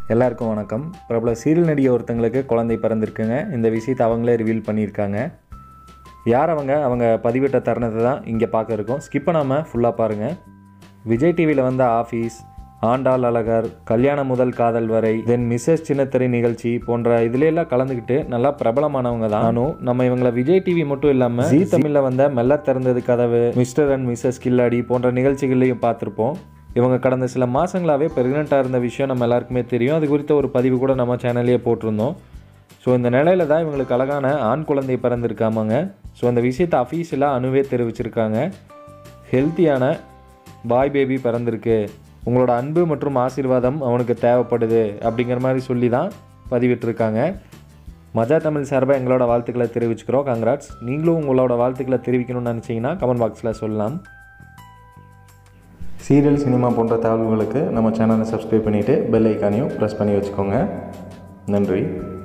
எல்லாருக்கும் வணக்கம் பிரபல சீரியல் நடிகை ஒருத்தங்களுக்கு குழந்தை பிறந்திருக்குங்க இந்த விஷயத்தை அவங்களே ரிவீல் பண்ணியிருக்காங்க யார் அவங்க அவங்க பதிவிட்ட தருணத்தை தான் இங்கே பார்க்க இருக்கோம் ஸ்கிப் பண்ணாமல் ஃபுல்லாக பாருங்கள் விஜய் டிவியில் வந்த ஆஃபீஸ் ஆண்டாள் அழகர் கல்யாணம் முதல் காதல் வரை தென் மிஸ்ஸஸ் சின்னத்திரை நிகழ்ச்சி போன்ற இதுல எல்லாம் கலந்துக்கிட்டு நல்லா பிரபலமானவங்க தான் நானும் நம்ம இவங்கள விஜய் டிவி மட்டும் இல்லாமல் ஜி தமிழில் வந்த மெல்ல திறந்தது கதவு மிஸ்டர் அண்ட் மிஸ்ஸஸ் கில்லாடி போன்ற நிகழ்ச்சிகள்லையும் பார்த்துருப்போம் இவங்க கடந்த சில மாதங்களாகவே ப்ரெக்னெண்ட்டாக இருந்த விஷயம் நம்ம எல்லாருக்குமே தெரியும் அது குறித்த ஒரு பதிவு கூட நம்ம சேனல்லையே போட்டிருந்தோம் ஸோ இந்த நிலையில தான் இவங்களுக்கு அழகான ஆண் குழந்தை பிறந்திருக்காமங்க ஸோ அந்த விஷயத்தை அஃபீஷியலாக அணுவே தெரிவிச்சிருக்காங்க ஹெல்த்தியான பாய் பேபி பிறந்திருக்கு உங்களோட அன்பு மற்றும் ஆசீர்வாதம் அவனுக்கு தேவைப்படுது அப்படிங்கிற மாதிரி சொல்லி தான் பதிவிட்டிருக்காங்க மஜா தமிழ் சார்பாக எங்களோட வாழ்த்துக்களை தெரிவிச்சுக்கிறோம் கங்க்ராட்ஸ் நீங்களும் உங்களோட வாழ்த்துக்களை தெரிவிக்கணும்னு நினச்சிங்கன்னா கமெண்ட் பாக்ஸில் சொல்லலாம் சீரியல் சினிமா போன்ற தகவல்களுக்கு நம்ம சேனலை சப்ஸ்கிரைப் பண்ணிவிட்டு பெல் ஐக்கானையும் ப்ரெஸ் பண்ணி வச்சுக்கோங்க நன்றி